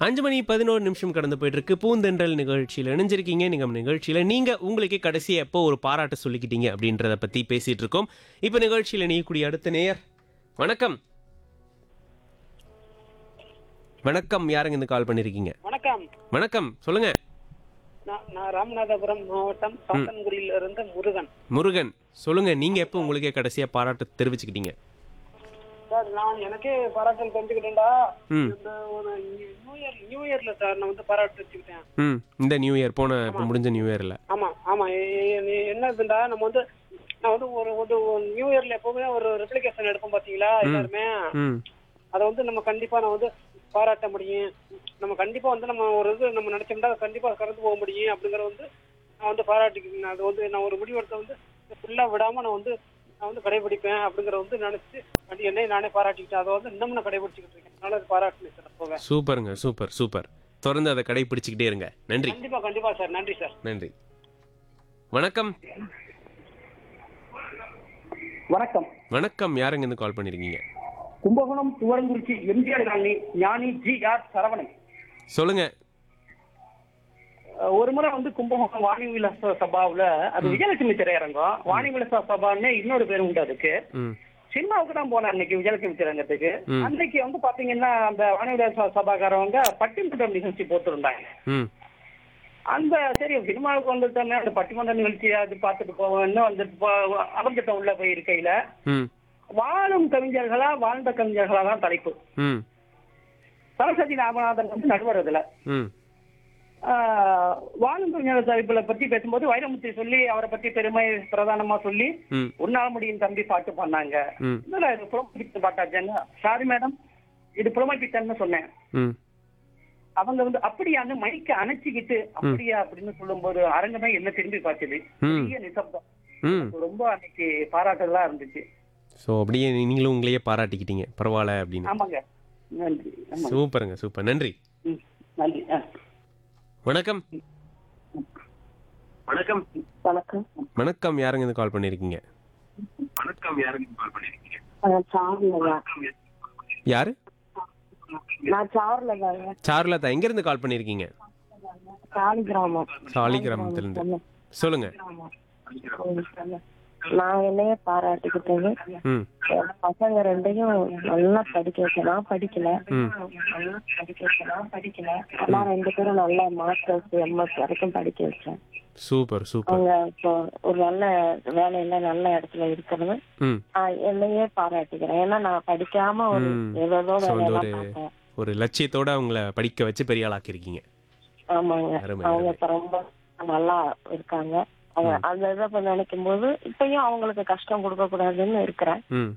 அஞ்சு மணி பதினோரு நிமிஷம் கடந்து போயிட்டு இருக்கு பூந்தென்றல் நிகழ்ச்சியில் இணைஞ்சிருக்கீங்க நீங்க நிகழ்ச்சியில நீங்க உங்களுக்கே கடைசியா எப்போ ஒரு பாராட்டு சொல்லிக்கிட்டீங்க அப்படின்றத பத்தி பேசிட்டு இருக்கோம் இப்போ நிகழ்ச்சியில நீக்கூடிய அடுத்த நேயர் வணக்கம் வணக்கம் யாருங்க இந்த கால் பண்ணிருக்கீங்க வணக்கம் வணக்கம் சொல்லுங்க நான் நான் ராமநாதபுரம் மாவட்டம் சாத்தன்குடியில இருந்து முருகன் முருகன் சொல்லுங்க நீங்க எப்போ உங்களுக்கே கடைசியா பாராட்டு தெரிவிச்சுக்கிட்டீங்க சார் நான் எனக்கே பாராட்டல் தெரிஞ்சுக்கிட்டேன்டா ம் இந்த ஒரு நியூ இயர் நியூ இயர்ல சார் நான் வந்து பாராட்டு வச்சுக்கிட்டேன் ம் இந்த நியூ இயர் போன இப்போ முடிஞ்ச நியூ இயர்ல ஆமா ஆமா எ- எ- எ- என்ன இதுண்டா நம்ம வந்து நான் வந்து ஒரு வந்து நியூ இயர்ல எப்பவுமே ஒரு ரெப்ளிகேஷன் எடுப்போம் பாத்தீங்களா எல்லாருமே ம் அதை வந்து நம்ம கண்டிப்பா நான் வந்து பாராட்ட முடியும் நம்ம கண்டிப்பா வந்து நம்ம ஒரு இது நம்ம நினைச்சோம்னா அதை கண்டிப்பா கடந்து போக முடியும் அப்படிங்கறத வந்து நான் வந்து பாராட்டிக்கிறேன் அது வந்து நான் ஒரு முடிவெடுத்த வந்து ஃபுல்லா விடாம நான் வந்து நான் வந்து கடைபிடிப்பேன் அப்படிங்கறத வந்து நினைச்சு அது என்னை நானே பாராட்டிக்கிட்டேன் அதை வந்து இன்னும் நான் கடைபிடிச்சிக்கிட்டு இருக்கேன் அதனால அது பாராட்டுனேன் சார் போக சூப்பருங்க சூப்பர் சூப்பர் தொடர்ந்து அதை கடைபிடிச்சுக்கிட்டே இருங்க நன்றி கண்டிப்பா கண்டிப்பா சார் நன்றி சார் நன்றி வணக்கம் வணக்கம் வணக்கம் யாருங்க இருந்து கால் பண்ணிருக்கீங்க Kumbakonam Thuvarankurichi MGR colony Gnani G R Saravanan சொல்லுங்க அஹ் ஒரு முறை வந்து கும்பகோணம் வாணி விலாச சபாவுல அது விஜயலட்சுமி திரையரங்கம் வாணி விலாச சபான்னு இன்னொரு பேர் உண்டு அதுக்கு ம் சினிமாவுக்கு தான் போனேன் அன்னைக்கு விஜயலட்சுமி திரையரங்கத்துக்கு ம். அன்னைக்கு வந்து பாத்தீங்கன்னா அந்த வாணி விலாச சபாக்காரவங்க பட்டிமன்றம் நிகழ்ச்சி போட்டிருந்தாங்க ம் அந்த சரி சினிமாவுக்கு வந்துட்டோமே அந்த பட்டிமன்ற நிகழ்ச்சி அது பார்த்துட்டு போவோம்னு வந்துட்டு போ- அமைஞ்சிட்டோம் உள்ள போய் இருக்கையில ம் வாழும் கவிஞர்களா வாழ்ந்த கவிஞர்களா தான் தலைப்பு ம் சரஸ்வதி ராமநாதன் வந்து நடுவர் அதுல ம் ஆஹ் வாழும் கவிஞர் தலைப்புல பத்தி பேசும்போது வைரமுத்து சொல்லி அவரை பத்தி பெருமை பிரதானமா சொல்லி ம் உன்னால முடியும் தம்பி பாட்டு பண்ணாங்க ம் இல்ல இது புறமபித்தன் பாட்டாச்சாங்க சாரி மேடம் இது புறமபித்தன்னு சொன்னேன் ம் அவங்க வந்து அப்படியான்னு மைக்க அணைச்சிக்கிட்டு அப்படியா அப்படின்னு சொல்லும்போது அரங்கமே என்ன திரும்பி பார்த்தது ம். பெரிய நிசப்தம் ம் ரொம்ப அன்னைக்கு பாராட்டுதலா இருந்துச்சு ஸோ அப்படியே நீங்களும் உங்களையே பாராட்டிக்கிட்டீங்க பரவாயில்ல அப்படின்னு ஆமாங்க நன்றி ஆமாங்க சூப்பருங்க சூப்பர் நன்றி ம், நன்றி ஆ. வணக்கம் வணக்கம் வணக்கம் வணக்கம் யாருங்க இருந்து கால் பண்ணிருக்கீங்க வணக்கம் யாருக்கு கால் பண்ணிருக்கீங்க நான் சார்லதா யாரு நான் சார்லதாங்க சாருலதா எங்க இருந்து கால் பண்ணிருக்கீங்க சாலி கிராமம் சாலி கிராமத்துல இருந்து சொல்லுங்க நான் என்னைய பாராட்டிக்கிட்டது ம் என் பசங்க ரெண்டையும் நல்லா படிக்க வச்சேன் நான் படிக்கல ம் நல்லா படிக்க வச்சேன் நான் படிக்கல ஆனா ரெண்டு பேரும் நல்லா மாஸ்டர்ஸ் எம்எஸ் வரைக்கும் படிக்க வச்சேன் சூப்பர் சூப்பர் அவங்க இப்போ ஒரு நல்ல வேலையில நல்ல இடத்துல இருக்கிறது ம் நான் என்னையே பாராட்டிக்கிறேன் ஏன்னா நான் படிக்காம ஒரு ம். ஏதோ So, வந்து வேலையெல்லாம் ஒரு- பார்த்தேன் ஒரு லட்சியத்தோட அவங்கள படிக்க வச்சு பெரிய ஆளாக்கியிருக்கீங்க ஆமாங்க அருமை, அவங்க அருமை. இப்ப ரொம்ப நல்லா இருக்காங்க அவங்க அந்த இதை இப்ப நினைக்கும் போது இப்பயும் அவங்களுக்கு கஷ்டம் கொடுக்க கூடாதுன்னு இருக்கிறேன் ம்